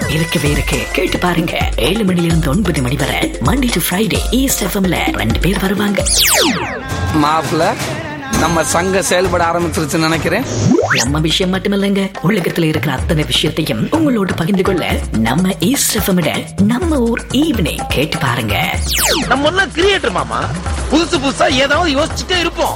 இருக்கவே இருக்கு கேட்டு பாருங்க ஏழு மணில இருந்து ஒன்பது மணி வரை மண்டே டு ஃப்ரைடே ஈஸ்ட் எஃப்எம்ல ரெண்டு பேர் வருவாங்க மாப்பிள்ள நம்ம சங்கம் செயல்பட ஆரம்பிச்சிருச்சுன்னு நினைக்கிறேன் நம்ம விஷயம் மட்டுமில்லைங்க உலகத்துல இருக்கிற அத்தனை விஷயத்தையும் உங்களோட பகிர்ந்து கொள்ள நம்ம ஈஸ்ட் எஃப்எம் நம்ம ஊர் ஈவினிங் கேட்டு பாருங்க நம்ம எல்லாம் கிரியேட்டர் மாமா புதுசு புதுசா ஏதாவது யோசிச்சுட்டே இருப்போம்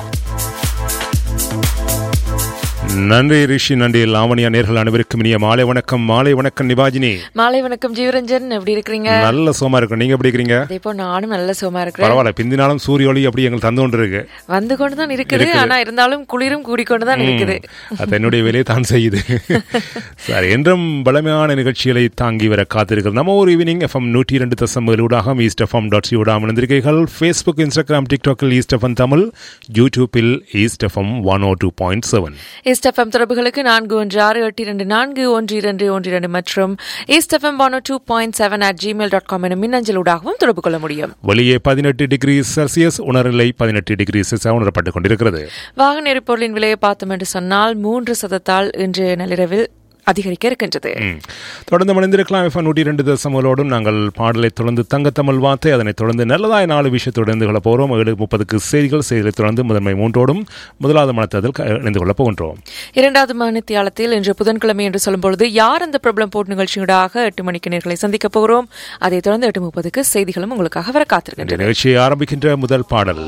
நன்றி ரிஷி நன்றி லாவணியா நேர்கள் அனைவருக்கும் இனிய மாலை வணக்கம் மாலை வணக்கம் நிவாஜினி மாலை வணக்கம் ஜீவரஞ்சன் எப்படி இருக்கிறீங்க நல்ல சோமா இருக்கு நீங்க எப்படி இருக்கிறீங்க அதே போல் நானும் நல்ல சுகமா இருக்கிறேன் பரவாயில்ல பிந்தினாலும் சூரிய ஒளி அப்படி எங்களுக்கு தந்து கொண்டு இருக்கு வந்து கொண்டு தான் இருக்குது ஆனா இருந்தாலும் குளிரும் கூடிக்கொண்டு தான் இருக்குது அது என்னுடைய வேலையை தான் செய்யுது சரி என்றும் பலமையான நிகழ்ச்சிகளை தாங்கி வர காத்திருக்கிறது நம்ம ஒரு ஈவினிங் எஃப்எம் நூற்றி இரண்டு தசம் ஊடாக ஈஸ்ட் எஃப்எம் டாட் சி ஊடாக இணைந்திருக்கீர்கள் ஃபேஸ்புக் இன்ஸ்டாகிராம் டிக்டாக்கில் ஈஸ்ட் எஃப்எம் தமிழ் யூடியூப்பில் East FM one O two point seven East FM தொடர்புகளுக்கு நான்கு ஒன்று ஆறு எட்டு இரண்டு நான்கு ஒன்று இரண்டு ஒன்று இரண்டு மற்றும் East FM one two point seven at Gmail dot com எனும் மின்னஞ்சலூடாகவும் தொடர்பு கொள்ள முடியும் வெளியே பதினெட்டு டிகிரி செல்சியஸ் உணர்நிலை பதினெட்டு டிகிரி செல்சியஸ் உணரப்பட்டுக் கொண்டிருக்கிறது வாகன எரிபொருளின் விலையை பார்த்தோம் என்று சொன்னால் மூன்று சதத்தால் இன்று நள்ளிரவில் அதிகரிக்க இருக்கின்றது ம். தொடர்ந்து மணிந்திருக்கலாம் எஃப்எம் நூற்றி ரெண்டு தசமங்களோடும் நாங்கள் பாடலை தொடர்ந்து தங்கத்தமிழ் வார்த்தை அதனைத் தொடர்ந்து நல்லதாய் நாலு விஷயத்தோடு இணைந்து கொள்ளப் போகிறோம் ஏழு முப்பதுக்கு செய்திகள் செய்திகளை தொடர்ந்து முதன்மை மூன்றோடும் முதலாவது மனத்ததில் க- இணைந்து கொள்ளப் போகின்றோம் இரண்டாவது மணித்தியாலத்தில் இன்று புதன்கிழமை என்று சொல்லும்பொழுது யார் அந்த பிரபலம் போட்டு நிகழ்ச்சியூடாக எட்டு மணிக்கு நேர்களை சந்திக்க போகிறோம் அதைத் தொடர்ந்து எட்டு முப்பதுக்கு செய்திகளும் உங்களுக்காக வர இந்த காத்திருக்கின்றன நிகழ்ச்சியை ஆரம்பிக்கின்ற முதல் பாடல்